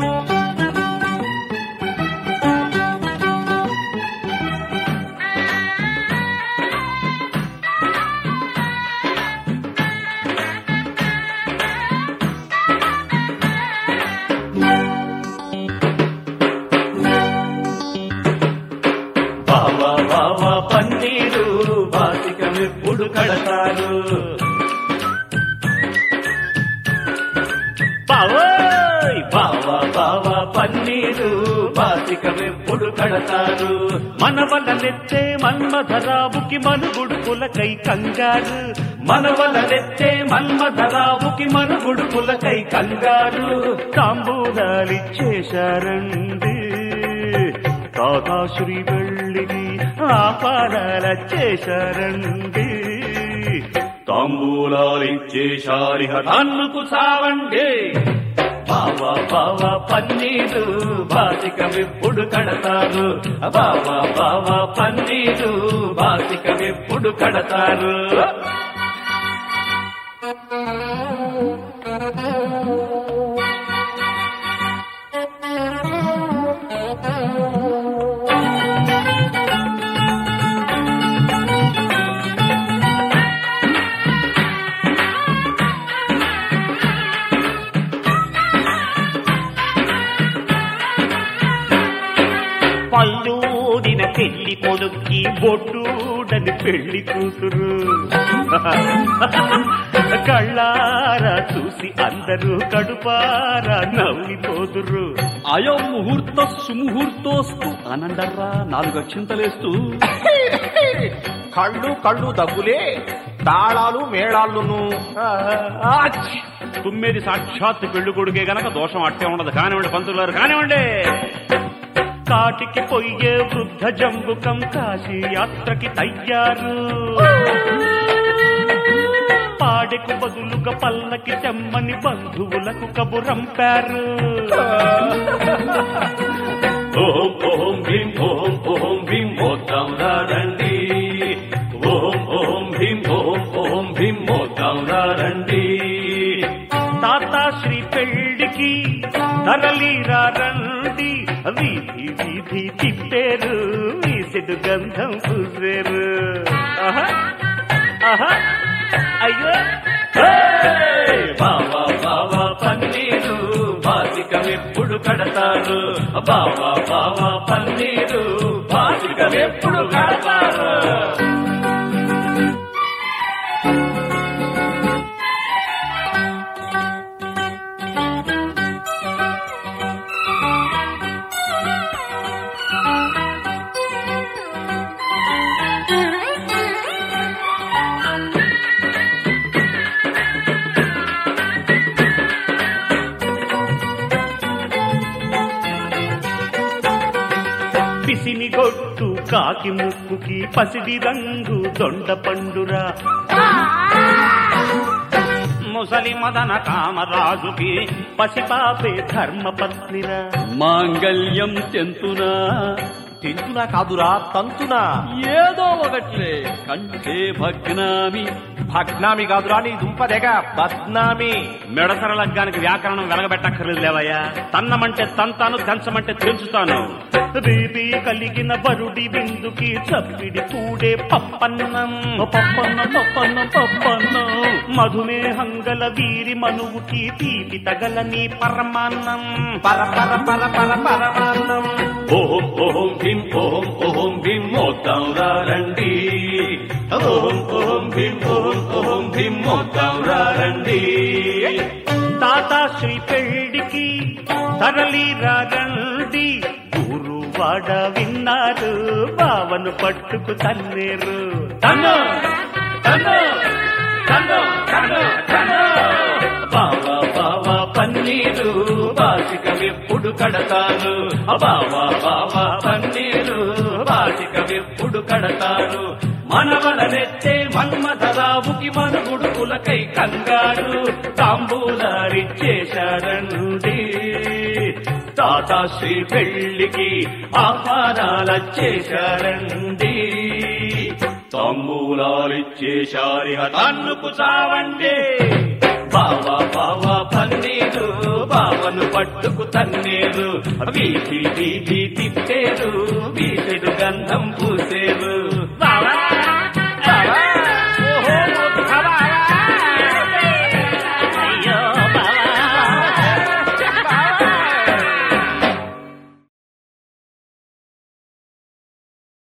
బావా బావా పన్నీరు బాసికమెప్పుడు కడతారు బావోయ్ బావా బావా పన్నీరు బాసికమెప్పుడు కడతారు మన వలనెత్తే మన్మధరావుకి మనుగుడు పులకై కంగారు మన వలనెత్తే మన్మధరావుకి మనుగుడు పులకై కంగారు తాంబూలాలిచ్చేశారండి తాతాశ్రీ వెళ్ళిని ఆపారాల చేశారండి తాంబూలాలిచ్చేశారిహ తన్నుకు చావండి బావా బావా పన్నీరు బాసికమెప్పుడు కడతారు బావా బావా పన్నీరు బాసికమెప్పుడు కడతారు పల్లూడిన పెళ్లి కొడుక్కి బొడ్డూడని పెళ్లి కూతురు కళ్ళారా చూసి అందరూ కడుపారా నవ్విపోదురు అయో ముహూర్త సుముహూర్తోస్తు అనండర్రా నాలుగు అక్షింతలేస్తూ కళ్ళు కళ్ళు దగ్గులే తాళాలు మేళాళ్ళును తుమ్మేది సాక్షాత్ పెళ్లి కొడుకే గనక దోషం అట్టే ఉండదు కానివ్వండి పంతులారు కానివ్వండి కాటికి పొయ్యే వృద్ధ జంబుకం కాశీ యాత్రకి తయ్యారు పాడెకు బదులుగా పల్లకి తెమ్మని బంధువులకు కబురంపారు ఓం ఓం భీం ఓం ఓం భీం మోద్దాం రండి ఓం ఓం భీం ఓం ఓం భీం మోద్దాం రండి తాత శ్రీ పెళ్లికి తరలిరా రండి వీధి వీధి తిప్పేరు వీసెడు గంధం పూసేరు ఆహా ఆహా అయ్యో ఏయ్! బావా బావా పన్నీరు బాసికమెప్పుడు కడతారు బావా బావా పన్నీరు బాసికమెప్పుడు కడతారు పిసిని గొట్టు కాకి ముక్కుకి పసిడి రంగు దొండ పండురా ముసలి మదన కామరాజుకి పసిపాపే ధర్మ పత్నిరా మాంగళ్యం తెంతునా తింటున్నా కాదురా తంతునా ఏదో ఒకట్లే కంటే భగ్నామి భగ్నామి కాదురా నీ దుంపదెగ బద్నామి మెడసర లగ్గానికి వ్యాకరణం వెలగబెట్టక్కర్లేదు లేవయ్యా తన్నమంటే తంతాను దంచమంటే తెంచుతాను బీబీ కలిగిన బరుడి విందుకి చప్పిడి కూడే పప్పన్నం పప్పన్న పప్పన్న పప్పన్న మధుమేహం గల వీరి మనువుకి తీపి తగలని పరమాన్నం పర పర పర పర పరమాన్నం ఓం ఓం భీం ఓం ఓం భీం మోద్దాం రండి ఓం ఓం భీం ఓం ఓం భీం మోద్దాం రండి తాత శ్రీ పెళ్లికి తరలి రండి గురువాడ విన్నారు బావను పట్టుకు తన్నేరు తన్ను తన్ను తన్ను తన్ను తన్ను బావా బావా పన్నీరు బాసికమెప్పుడు కడతారు బావా బావా పన్నీరు బాసికమెప్పుడు కడతారు మనవలనెత్తే మన్మధరావుకి మనుగుడు పులకై కంగారు తాంబూలారిచ్చేశారండి తాత శ్రీ పెళ్లికి ఆహ్వానాలచ్చేశారండి తాంబూలాలిచ్చేశారి తన్నుకు చావండి బావా బావా పన్నీరు బావను పట్టుకు తన్నేరు వీధి వీధి తిప్పేరు వీధుడు గంధం పూసేరు